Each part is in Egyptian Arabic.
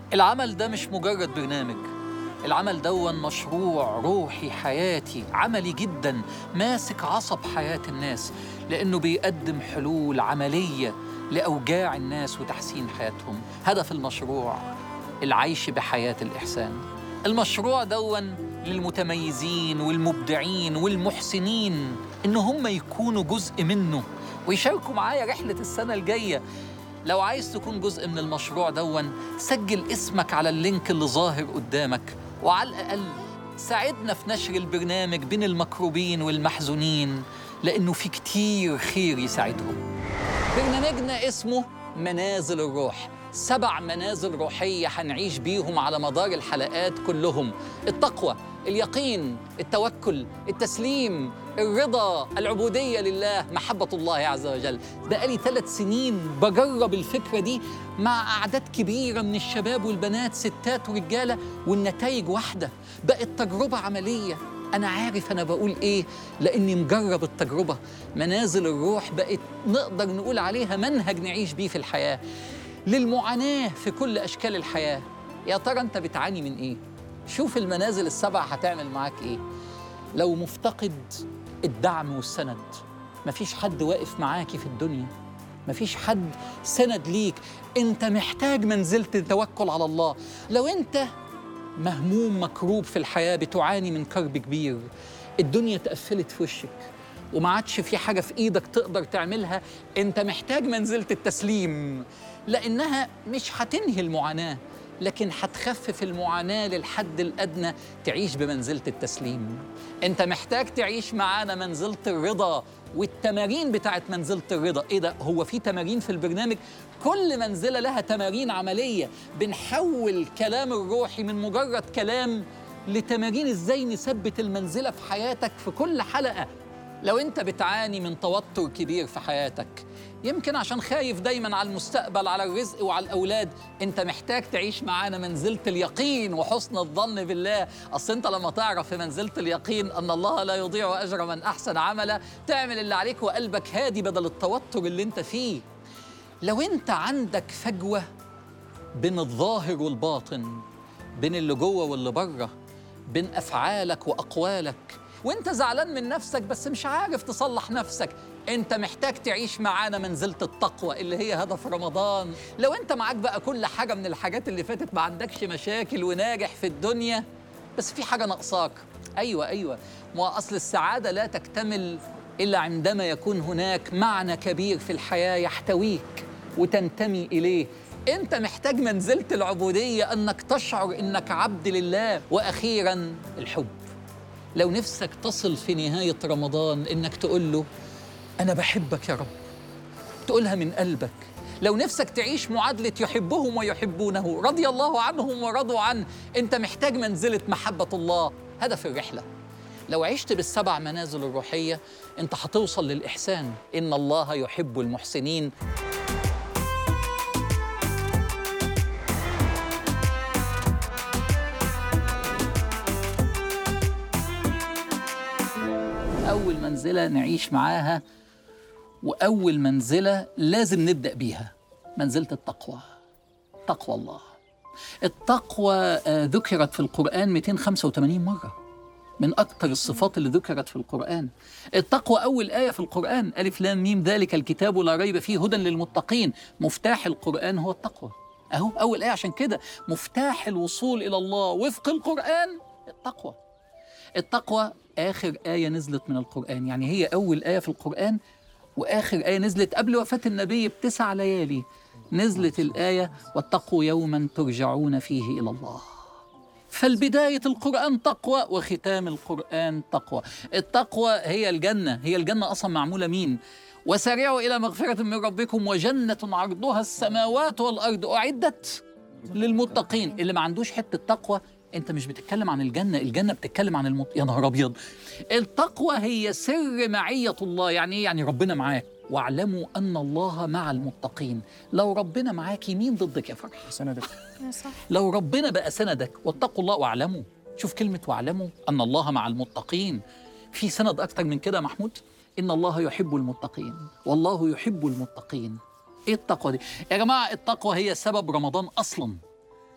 العمل ده مش مجرد برنامج العمل دون مشروع روحي حياتي عملي جدا ماسك عصب حياة الناس لأنه بيقدم حلول عملية لأوجاع الناس وتحسين حياتهم هدف المشروع العيش بحياة الإحسان المشروع دون للمتميزين والمبدعين والمحسنين إن هم يكونوا جزء منه ويشاركوا معايا رحلة السنة الجاية لو عايز تكون جزء من المشروع دون سجل اسمك على اللينك اللي ظاهر قدامك وعلى الأقل ساعدنا في نشر البرنامج بين المكروبين والمحزونين لأنه في كتير خير يساعدهم برنامجنا اسمه منازل الروح سبع منازل روحية هنعيش بيهم على مدار الحلقات كلهم التقوى اليقين التوكل التسليم الرضا العبودية لله محبة الله عز وجل بقالي ثلاث سنين بجرب الفكرة دي مع أعداد كبيرة من الشباب والبنات ستات ورجالة والنتائج واحدة بقت تجربة عملية أنا عارف أنا بقول إيه لأني مجرب التجربة منازل الروح بقت نقدر نقول عليها منهج نعيش بيه في الحياة للمعاناة في كل أشكال الحياة يا ترى أنت بتعاني من إيه؟ شوف المنازل السبع هتعمل معاك إيه لو مفتقد الدعم والسند مفيش حد واقف معاكي في الدنيا مفيش حد سند ليك انت محتاج منزلة التوكل على الله لو انت مهموم مكروب في الحياة بتعاني من كرب كبير الدنيا تقفلت في وشك وما عادش في حاجة في إيدك تقدر تعملها أنت محتاج منزلة التسليم لأنها مش هتنهي المعاناة لكن هتخفف المعاناة للحد الأدنى تعيش بمنزلة التسليم أنت محتاج تعيش معانا منزلة الرضا والتمارين بتاعت منزلة الرضا إيه ده هو في تمارين في البرنامج كل منزلة لها تمارين عملية بنحول كلام الروحي من مجرد كلام لتمارين ازاي نثبت المنزلة في حياتك في كل حلقة لو انت بتعاني من توتر كبير في حياتك يمكن عشان خايف دايما على المستقبل على الرزق وعلى الاولاد انت محتاج تعيش معانا منزله اليقين وحسن الظن بالله اصل انت لما تعرف في منزله اليقين ان الله لا يضيع اجر من احسن عملا تعمل اللي عليك وقلبك هادي بدل التوتر اللي انت فيه لو انت عندك فجوه بين الظاهر والباطن بين اللي جوه واللي بره بين افعالك واقوالك وانت زعلان من نفسك بس مش عارف تصلح نفسك انت محتاج تعيش معانا منزلة التقوى اللي هي هدف رمضان لو انت معاك بقى كل حاجة من الحاجات اللي فاتت ما عندكش مشاكل وناجح في الدنيا بس في حاجة ناقصاك ايوه ايوه ما اصل السعادة لا تكتمل الا عندما يكون هناك معنى كبير في الحياة يحتويك وتنتمي اليه انت محتاج منزلة العبودية انك تشعر انك عبد لله واخيرا الحب لو نفسك تصل في نهاية رمضان إنك تقول له أنا بحبك يا رب تقولها من قلبك لو نفسك تعيش معادلة يحبهم ويحبونه رضي الله عنهم ورضوا عنه أنت محتاج منزلة محبة الله هدف الرحلة لو عشت بالسبع منازل الروحية أنت هتوصل للإحسان إن الله يحب المحسنين أول منزلة نعيش معاها وأول منزلة لازم نبدأ بيها منزلة التقوى تقوى الله التقوى آه، ذكرت في القرآن 285 مرة من أكثر الصفات اللي ذكرت في القرآن التقوى أول آية في القرآن ألف لام ميم ذلك الكتاب لا ريب فيه هدى للمتقين مفتاح القرآن هو التقوى أهو أول آية عشان كده مفتاح الوصول إلى الله وفق القرآن التقوى التقوى آخر آية نزلت من القرآن يعني هي أول آية في القرآن وآخر آية نزلت قبل وفاة النبي بتسع ليالي نزلت الآية واتقوا يوما ترجعون فيه إلى الله فالبداية القرآن تقوى وختام القرآن تقوى التقوى هي الجنة هي الجنة أصلا معمولة مين وسارعوا إلى مغفرة من ربكم وجنة عرضها السماوات والأرض أعدت للمتقين اللي ما عندوش حتة تقوى انت مش بتتكلم عن الجنة الجنة بتتكلم عن المت... يا نهار أبيض التقوى هي سر معية الله يعني ايه يعني ربنا معاك واعلموا أن الله مع المتقين لو ربنا معاكي مين ضدك يا فرح سندك صح لو ربنا بقى سندك واتقوا الله واعلموا شوف كلمة واعلموا أن الله مع المتقين في سند أكتر من كده يا محمود إن الله يحب المتقين والله يحب المتقين إيه التقوى دي؟ يا جماعة التقوى هي سبب رمضان أصلا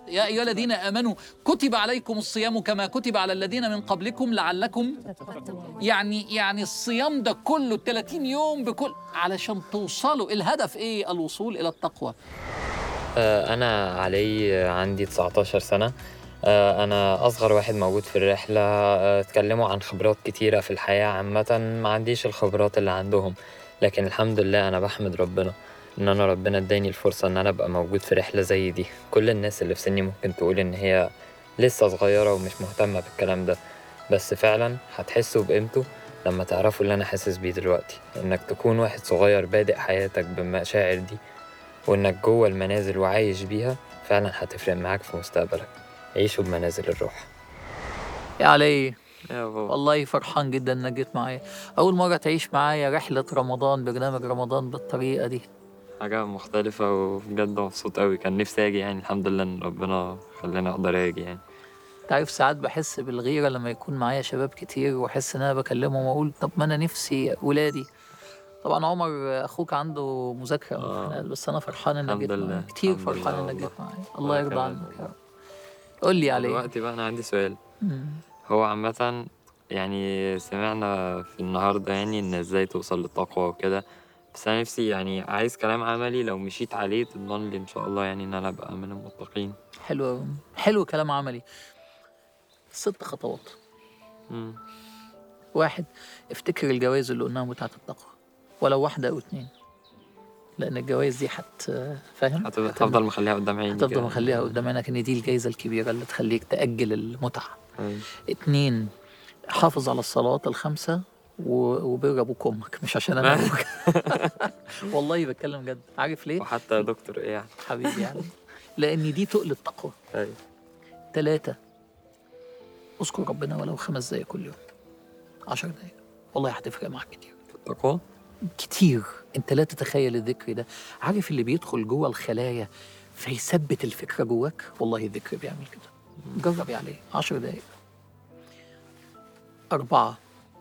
يا ايها الذين امنوا كتب عليكم الصيام كما كتب على الذين من قبلكم لعلكم يعني يعني الصيام ده كله 30 يوم بكل علشان توصلوا الهدف ايه الوصول الى التقوى آه، أنا علي عندي 19 سنة آه، أنا أصغر واحد موجود في الرحلة آه، اتكلموا عن خبرات كتيرة في الحياة عامة ما عنديش الخبرات اللي عندهم لكن الحمد لله أنا بحمد ربنا إن أنا ربنا اداني الفرصة إن أنا أبقى موجود في رحلة زي دي كل الناس اللي في سني ممكن تقول إن هي لسه صغيرة ومش مهتمة بالكلام ده بس فعلا هتحسوا بقيمته لما تعرفوا اللي أنا حاسس بيه دلوقتي إنك تكون واحد صغير بادئ حياتك بالمشاعر دي وإنك جوه المنازل وعايش بيها فعلا هتفرق معاك في مستقبلك عيشوا بمنازل الروح يا علي يا بابا والله فرحان جدا انك جيت معايا اول مره تعيش معايا رحله رمضان برنامج رمضان بالطريقه دي حاجة مختلفة وبجد مبسوط أوي كان نفسي أجي يعني الحمد لله إن ربنا خلاني أقدر أجي يعني تعرف ساعات بحس بالغيره لما يكون معايا شباب كتير واحس ان انا بكلمهم واقول طب ما انا نفسي ولادي طبعا عمر اخوك عنده مذاكره آه. وامتحانات بس انا فرحان انك الحمد جيت لله، معايا كتير الحمد فرحان لله انك والله. جيت معايا الله وأنا يرضى كمان عنك يا والله. رب قول لي عليه دلوقتي بقى أنا عندي سؤال مم. هو عامة يعني سمعنا في النهاردة يعني إن إزاي توصل للتقوى وكده بس أنا نفسي يعني عايز كلام عملي لو مشيت عليه تضمن لي إن شاء الله يعني إن أنا أبقى من المتقين حلو أوي. حلو كلام عملي ست خطوات مم. واحد افتكر الجوائز اللي قلناها بتاعت التقوى ولو واحدة أو اتنين لأن الجوائز دي حت فاهم؟ هتبقى هفضل مخليها قدام عيني هتفضل كده. مخليها قدام عينك إن دي الجايزة الكبيرة اللي تخليك تأجل المتعة أيوة. اتنين حافظ على الصلوات الخمسة و- وبر أبوك وأمك مش عشان أنا أبوك والله بتكلم جد عارف ليه؟ وحتى يا دكتور إيه يعني حبيبي يعني لأن دي تقل التقوى أيوة. تلاتة اذكر ربنا ولو خمس دقايق كل يوم عشر دقايق والله هتفرق معاك كتير التقوى كتير انت لا تتخيل الذكر ده عارف اللي بيدخل جوه الخلايا فيثبت الفكرة جواك والله الذكر بيعمل كده جرب عليه عشر دقايق أربعة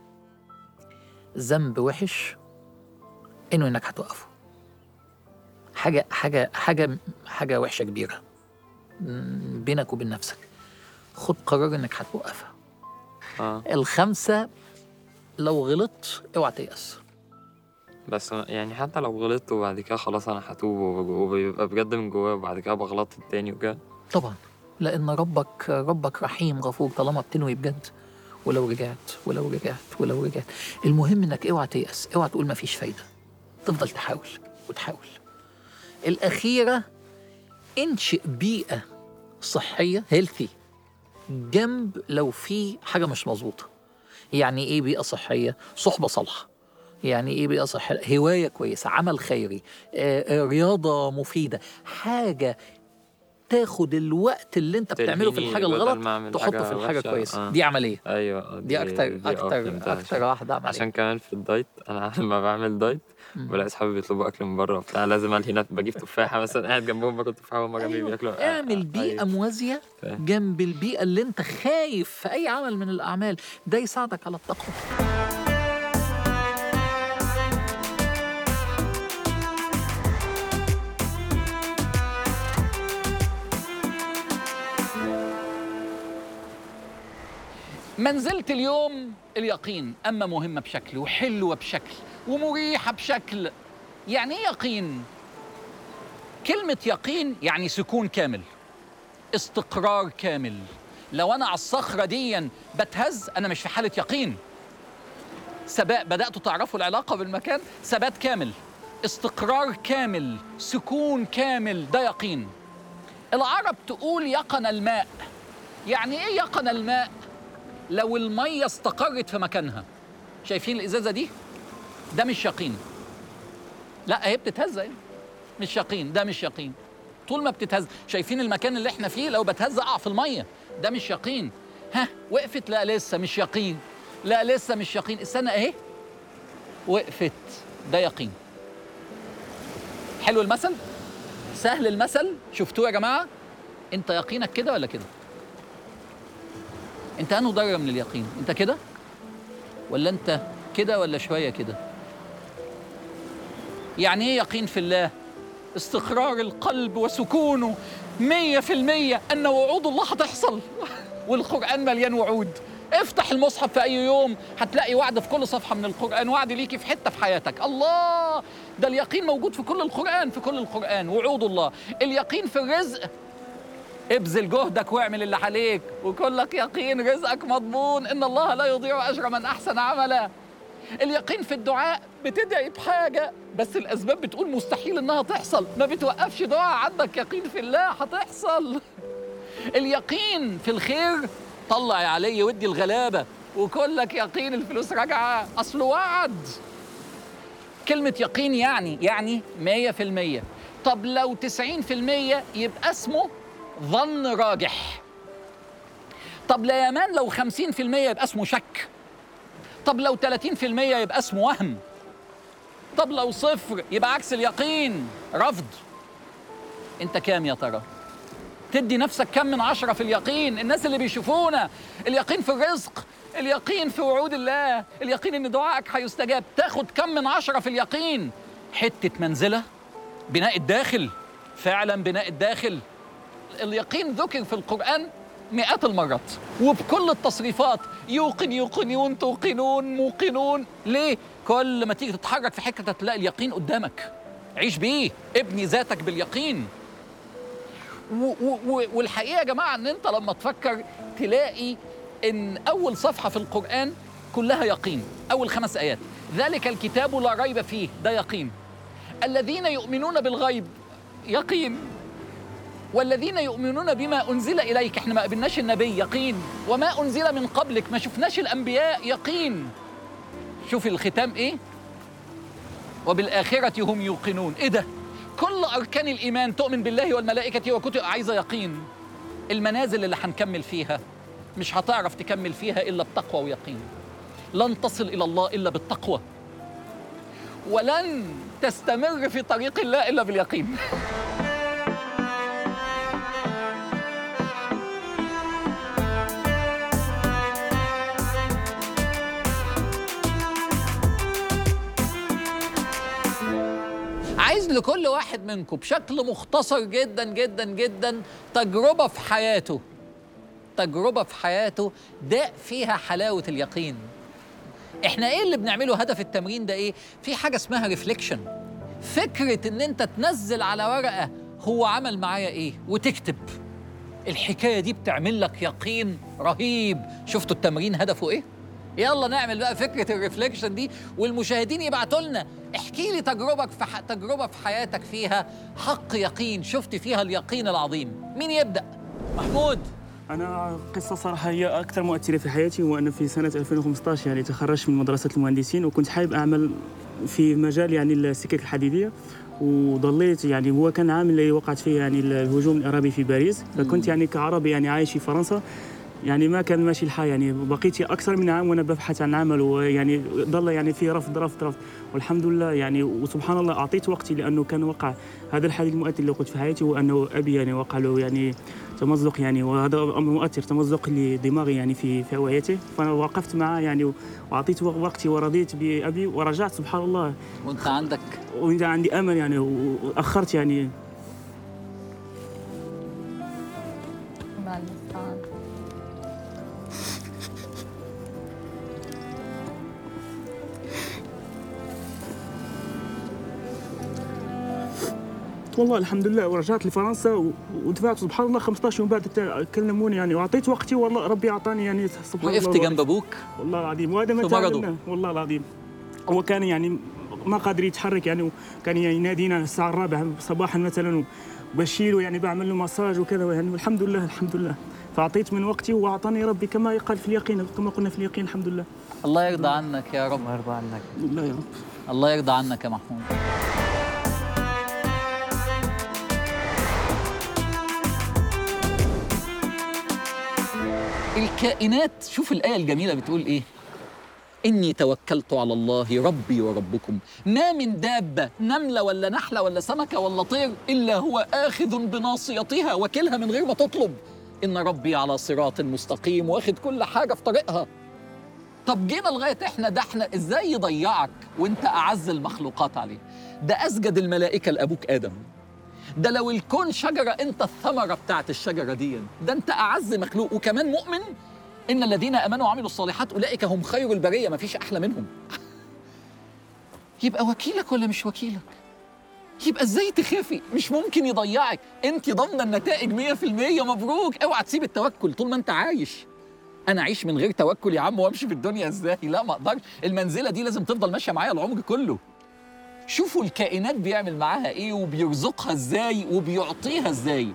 ذنب وحش إنه إنك هتوقفه حاجة حاجة حاجة حاجة وحشة كبيرة م- بينك وبين نفسك خد قرار إنك هتوقفها اه الخمسة لو غلطت اوعى تيأس بس يعني حتى لو غلطت وبعد كده خلاص انا هتوب وب- وبيبقى بجد من جوايا وبعد كده بغلط التاني وكده طبعا لأن ربك ربك رحيم غفور طالما بتنوي بجد ولو رجعت ولو رجعت ولو رجعت المهم إنك اوعى تيأس اوعى تقول مفيش فايدة تفضل تحاول وتحاول الأخيرة انشئ بيئة صحية هيلثي جنب لو في حاجة مش مظبوطة يعني ايه بيئة صحية؟ صحبة صالحة يعني ايه بيئة صحية؟ هواية كويسة، عمل خيري، آه، آه، رياضة مفيدة، حاجة تاخد الوقت اللي انت بتعمله في تلهيني الحاجة بدل الغلط ما أعمل تحطه حاجة في الحاجة وحشة. كويسة، آه. دي عملية ايوه آه، دي اكتر دي اكتر فهمتها اكتر واحدة عملية عشان كمان في الدايت انا لما بعمل دايت مم. بلاقي اصحابي بيطلبوا اكل من بره وبتاع لازم الهي نفسي بجيب تفاحه مثلا قاعد جنبهم باكل تفاحه وهم جنبي أيوة. بياكلوا آه، اعمل آه، بيئة أيوة. موازية فاهم. جنب البيئة اللي انت خايف في أي عمل من الأعمال، ده يساعدك على التقوى. منزلة اليوم اليقين أما مهمة بشكل وحلوة بشكل ومريحة بشكل يعني إيه يقين؟ كلمة يقين يعني سكون كامل استقرار كامل لو أنا على الصخرة دي بتهز أنا مش في حالة يقين ثبات بدأتوا تعرفوا العلاقة بالمكان ثبات كامل استقرار كامل سكون كامل ده يقين العرب تقول يقن الماء يعني ايه يقن الماء لو المية استقرت في مكانها شايفين الإزازة دي ده مش يقين لا هي بتتهز اهي مش يقين ده مش يقين طول ما بتتهز شايفين المكان اللي احنا فيه لو بتهز اقع في الميه ده مش يقين ها وقفت لا لسه مش يقين لا لسه مش يقين استنى اهي وقفت ده يقين حلو المثل سهل المثل شفتوه يا جماعه انت يقينك كده ولا كده انت انه درجه من اليقين انت كده ولا انت كده ولا شويه كده يعني ايه يقين في الله استقرار القلب وسكونه مية في المية أن وعود الله هتحصل والقرآن مليان وعود افتح المصحف في أي يوم هتلاقي وعد في كل صفحة من القرآن وعد ليكي في حتة في حياتك الله ده اليقين موجود في كل القرآن في كل القرآن وعود الله اليقين في الرزق ابذل جهدك واعمل اللي عليك وكلك يقين رزقك مضمون ان الله لا يضيع اجر من احسن عملا اليقين في الدعاء بتدعي بحاجه بس الاسباب بتقول مستحيل انها تحصل ما بتوقفش دعاء عندك يقين في الله هتحصل اليقين في الخير طلع يا علي ودي الغلابه وكلك يقين الفلوس راجعه اصل وعد كلمة يقين يعني يعني مية في المية طب لو تسعين في المية يبقى اسمه ظن راجح طب لا يمان لو خمسين في المية يبقى اسمه شك طب لو تلاتين في المية يبقى اسمه وهم طب لو صفر يبقى عكس اليقين رفض انت كام يا ترى تدي نفسك كم من عشرة في اليقين الناس اللي بيشوفونا اليقين في الرزق اليقين في وعود الله اليقين ان دعائك هيستجاب تاخد كم من عشرة في اليقين حتة منزلة بناء الداخل فعلا بناء الداخل اليقين ذكر في القرآن مئات المرات وبكل التصريفات يوقن يوقنون توقنون موقنون ليه؟ كل ما تيجي تتحرك في حكة هتلاقي اليقين قدامك عيش بيه ابني ذاتك باليقين و- و- و- والحقيقه يا جماعه ان انت لما تفكر تلاقي ان اول صفحه في القران كلها يقين اول خمس ايات ذلك الكتاب لا ريب فيه ده يقين الذين يؤمنون بالغيب يقين والذين يؤمنون بما انزل اليك احنا ما قابلناش النبي يقين وما انزل من قبلك ما شفناش الانبياء يقين شوف الختام ايه وبالآخرة هم يوقنون إيه ده؟ كل أركان الإيمان تؤمن بالله والملائكة وكتب عايزة يقين المنازل اللي هنكمل فيها مش هتعرف تكمل فيها إلا بتقوى ويقين لن تصل إلى الله إلا بالتقوى ولن تستمر في طريق الله إلا باليقين عايز لكل واحد منكم بشكل مختصر جدا جدا جدا تجربة في حياته تجربة في حياته داق فيها حلاوة اليقين احنا ايه اللي بنعمله هدف التمرين ده ايه في حاجة اسمها ريفليكشن فكرة ان انت تنزل على ورقة هو عمل معايا ايه وتكتب الحكاية دي بتعمل لك يقين رهيب شفتوا التمرين هدفه ايه يلا نعمل بقى فكرة الريفليكشن دي والمشاهدين يبعتوا لنا احكي لي تجربك في ح... تجربة في حياتك فيها حق يقين شفت فيها اليقين العظيم مين يبدأ محمود أنا قصة صراحة هي أكثر مؤثرة في حياتي هو أن في سنة 2015 يعني تخرجت من مدرسة المهندسين وكنت حابب أعمل في مجال يعني السكك الحديدية وضليت يعني هو كان عام اللي وقعت فيه يعني الهجوم الإرهابي في باريس فكنت يعني كعربي يعني عايش في فرنسا يعني ما كان ماشي الحال يعني بقيت اكثر من عام وانا ببحث عن عمل ويعني ضل يعني في رفض رفض رفض والحمد لله يعني وسبحان الله اعطيت وقتي لانه كان وقع هذا الحادث المؤثر اللي قلت في حياتي هو انه ابي يعني وقع له يعني تمزق يعني وهذا امر مؤثر تمزق لدماغي يعني في في اوعيته فانا وقفت معه يعني واعطيت وقتي ورضيت بابي ورجعت سبحان الله وانت عندك وانت عندي امل يعني واخرت يعني الله المستعان والله الحمد لله ورجعت لفرنسا و- ودفعت سبحان الله 15 يوم بعد تا- كلموني يعني واعطيت وقتي والله ربي اعطاني يعني سبحان الله وقفت جنب ابوك والله العظيم وهذا ما في مرضه. تعلمناه والله العظيم هو كان يعني ما قادر يتحرك يعني وكان يعني ينادينا الساعه الرابعه صباحا مثلا وبشيله يعني بعمل له مساج وكذا يعني والحمد لله الحمد لله فاعطيت من وقتي واعطاني ربي كما يقال في اليقين كما قلنا في اليقين الحمد لله الله يرضى عنك يا رب الله يرضى عنك الله يا رب الله يرضى عنك يا محمود الكائنات شوف الآية الجميلة بتقول إيه إني توكلت على الله ربي وربكم ما من دابة نملة ولا نحلة ولا سمكة ولا طير إلا هو آخذ بناصيتها وكلها من غير ما تطلب إن ربي على صراط مستقيم واخد كل حاجة في طريقها طب جينا لغايه احنا ده احنا ازاي يضيعك وانت اعز المخلوقات عليه ده اسجد الملائكه لابوك ادم ده لو الكون شجره انت الثمره بتاعت الشجره دي ده انت اعز مخلوق وكمان مؤمن ان الذين امنوا وعملوا الصالحات اولئك هم خير البريه مفيش احلى منهم يبقى وكيلك ولا مش وكيلك يبقى ازاي تخافي مش ممكن يضيعك انت ضامنه النتائج 100% مبروك اوعى تسيب التوكل طول ما انت عايش انا اعيش من غير توكل يا عم وامشي في الدنيا ازاي لا ما اقدرش المنزله دي لازم تفضل ماشيه معايا العمر كله شوفوا الكائنات بيعمل معاها ايه وبيرزقها ازاي وبيعطيها ازاي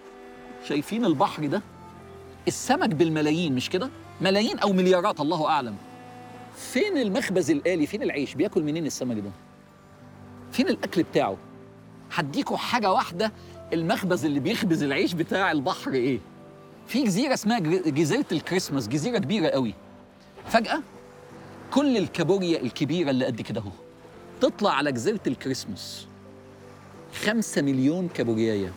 شايفين البحر ده السمك بالملايين مش كده ملايين او مليارات الله اعلم فين المخبز الآلي فين العيش بياكل منين السمك ده فين الاكل بتاعه هديكوا حاجه واحده المخبز اللي بيخبز العيش بتاع البحر ايه في جزيره اسمها جر- جزيره الكريسماس جزيره كبيره قوي فجاه كل الكابوريا الكبيره اللي قد كده اهو تطلع على جزيره الكريسماس خمسة مليون كابوريايه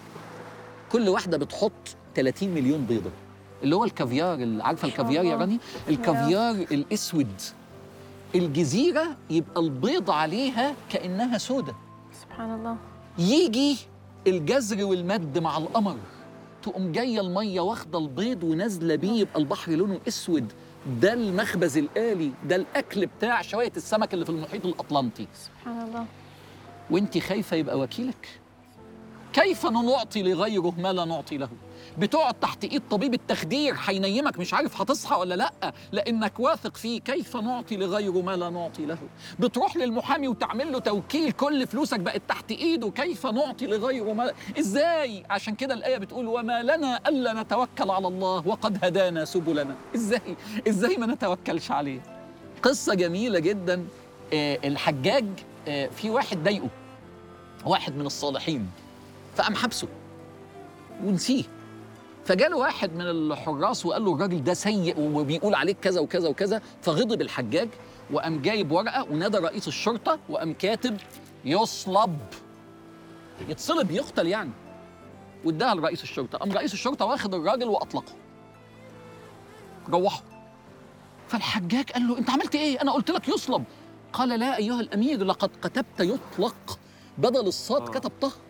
كل واحده بتحط 30 مليون بيضه اللي هو الكافيار اللي عارفه الكافيار يا الله. راني الكافيار الاسود الجزيره يبقى البيض عليها كانها سودة سبحان الله يجي الجزر والمد مع القمر تقوم جايه الميه واخده البيض ونازله بيه يبقى البحر لونه اسود ده المخبز الآلي ده الأكل بتاع شوية السمك اللي في المحيط الأطلنطي سبحان الله وانت خايفة يبقى وكيلك كيف نعطي لغيره ما لا نعطي له بتقعد تحت ايد طبيب التخدير هينيمك مش عارف هتصحى ولا لا لانك واثق فيه كيف نعطي لغيره ما لا نعطي له بتروح للمحامي وتعمل له توكيل كل فلوسك بقت تحت ايده كيف نعطي لغيره ما ازاي عشان كده الايه بتقول وما لنا الا نتوكل على الله وقد هدانا سبلنا ازاي ازاي ما نتوكلش عليه قصه جميله جدا آه، الحجاج آه، في واحد ضايقه واحد من الصالحين فقام حبسه ونسيه فجاله واحد من الحراس وقال له الراجل ده سيء وبيقول عليك كذا وكذا وكذا فغضب الحجاج وقام جايب ورقه ونادى رئيس الشرطه وقام كاتب يصلب يتصلب يقتل يعني واداها لرئيس الشرطه قام رئيس الشرطه واخد الراجل واطلقه روحه فالحجاج قال له انت عملت ايه انا قلت لك يصلب قال لا ايها الامير لقد كتبت يطلق بدل الصاد آه. كتب طه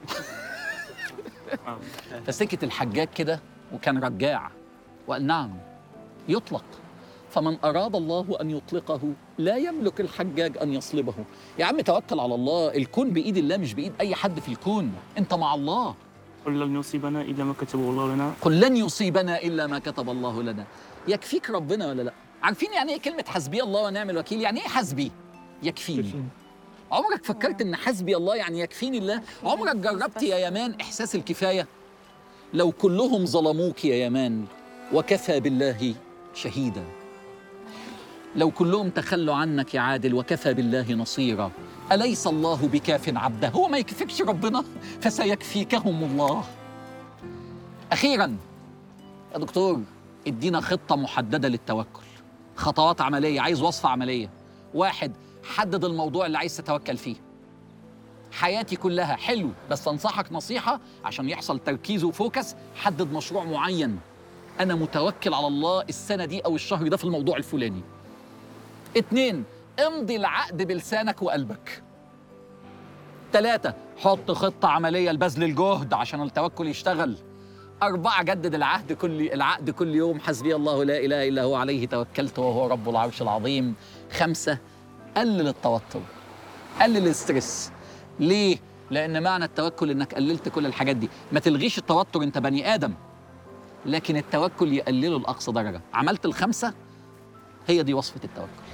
آه. فسكت الحجاج كده وكان رجاع وقال نعم يطلق فمن أراد الله أن يطلقه لا يملك الحجاج أن يصلبه يا عم توكل على الله الكون بإيد الله مش بإيد أي حد في الكون أنت مع الله قل لن يصيبنا الا ما كتبه الله لنا قل لن يصيبنا إلا ما كتب الله لنا يكفيك ربنا ولا لا عارفين يعني إيه كلمة حسبي الله ونعم الوكيل يعني إيه حسبي يكفيني عمرك فكرت ان حسبي الله يعني يكفيني الله عمرك جربت يا يمان احساس الكفايه لو كلهم ظلموك يا يمان وكفى بالله شهيدا لو كلهم تخلوا عنك يا عادل وكفى بالله نصيرا اليس الله بكاف عبده هو ما يكفيكش ربنا فسيكفيكهم الله اخيرا يا دكتور ادينا خطه محدده للتوكل خطوات عمليه عايز وصفه عمليه واحد حدد الموضوع اللي عايز تتوكل فيه حياتي كلها حلو بس انصحك نصيحه عشان يحصل تركيز وفوكس حدد مشروع معين انا متوكل على الله السنه دي او الشهر ده في الموضوع الفلاني اتنين امضي العقد بلسانك وقلبك تلاتة حط خطة عملية لبذل الجهد عشان التوكل يشتغل أربعة جدد العهد كل العقد كل يوم حسبي الله لا إله إلا هو عليه توكلت وهو رب العرش العظيم خمسة قلل التوتر قلل الاسترس ليه؟ لأن معنى التوكل إنك قللت كل الحاجات دي ما تلغيش التوتر أنت بني آدم لكن التوكل يقلله لأقصى درجة عملت الخمسة هي دي وصفة التوكل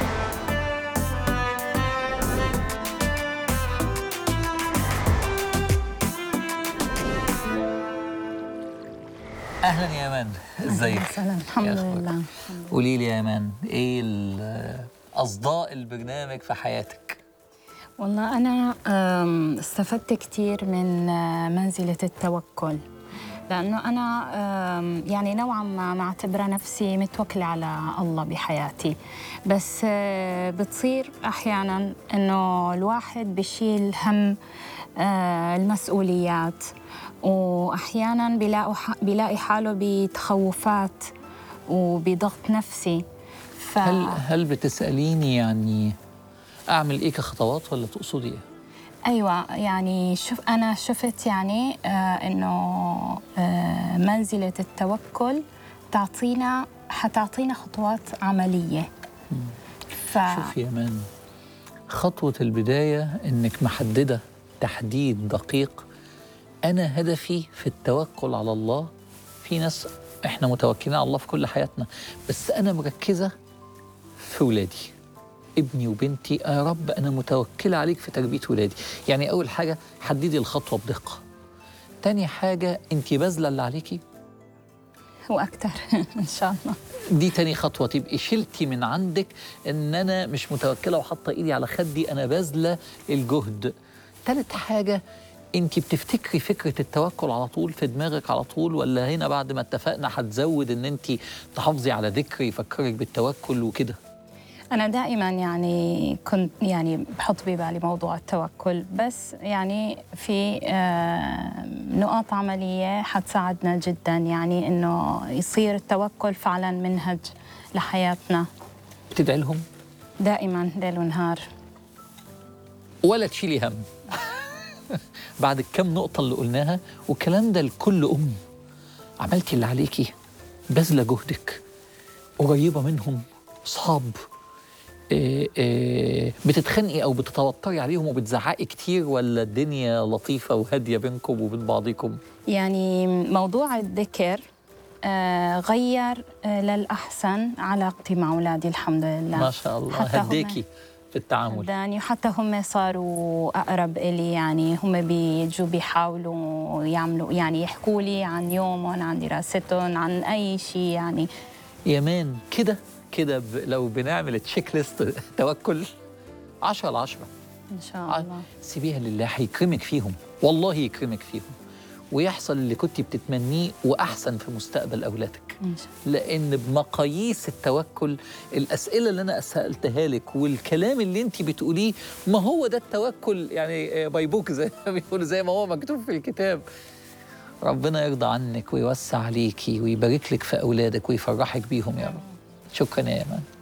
اهلا يا امان ازيك سلام الحمد يا أخبارك؟ لله قولي لي يا امان ايه ال- اصداء البرنامج في حياتك والله أنا أم، استفدت كثير من آه، منزلة التوكل لأنه أنا أم، يعني نوعا ما معتبرة نفسي متوكلة على الله بحياتي بس آه، بتصير أحيانا إنه الواحد بشيل هم آه، المسؤوليات وأحيانا بيلاقوا ح- بيلاقي حاله بتخوفات وبضغط نفسي ف... هل هل بتساليني يعني اعمل ايه كخطوات ولا تقصدي ايه ايوه يعني شوف انا شفت يعني آه انه آه منزله التوكل تعطينا حتعطينا خطوات عمليه ف شوف يا مان خطوة البداية إنك محددة تحديد دقيق أنا هدفي في التوكل على الله في ناس إحنا متوكلين على الله في كل حياتنا بس أنا مركزة في ولادي ابني وبنتي يا رب أنا متوكلة عليك في تربية ولادي يعني أول حاجة حددي الخطوة بدقة تاني حاجة أنت باذلة اللي عليكي واكثر ان شاء الله دي تاني خطوة تبقي شلتي من عندك ان انا مش متوكلة وحاطة ايدي على خدي انا باذلة الجهد تالت حاجة انت بتفتكري فكرة التوكل على طول في دماغك على طول ولا هنا بعد ما اتفقنا هتزود ان انت تحافظي على ذكر يفكرك بالتوكل وكده أنا دائما يعني كنت يعني بحط ببالي موضوع التوكل بس يعني في آه، نقاط عملية حتساعدنا جدا يعني إنه يصير التوكل فعلا منهج لحياتنا بتدعي لهم دائما ليل ونهار ولا تشيلي هم بعد الكم نقطة اللي قلناها والكلام ده لكل أم عملتي اللي عليكي باذلة جهدك قريبة منهم صحاب إيه إيه بتتخانقي أو بتتوتري عليهم وبتزعقي كتير ولا الدنيا لطيفة وهادية بينكم وبين بعضكم يعني موضوع الذكر آه، غير آه، للأحسن علاقتي مع أولادي الحمد لله ما شاء الله حتى هم- هديكي في التعامل هداني وحتى هم صاروا أقرب إلي يعني هم بيجوا بيحاولوا يعملوا يعني يحكوا لي عن يومهم عن دراستهم عن أي شيء يعني يمان كده كده ب- لو بنعمل تشيك ليست توكل 10 على 10 إن شاء ع- الله سيبيها لله هيكرمك فيهم والله يكرمك فيهم ويحصل اللي كنت بتتمنيه واحسن في مستقبل اولادك إن شاء الله لان بمقاييس التوكل الاسئله اللي انا سالتها لك والكلام اللي انت بتقوليه ما هو ده التوكل يعني باي بوك زي ما بيقولوا زي ما هو مكتوب في الكتاب ربنا يرضى عنك ويوسع عليكي ويبارك لك في اولادك ويفرحك بيهم يا رب شكرا يا ايمان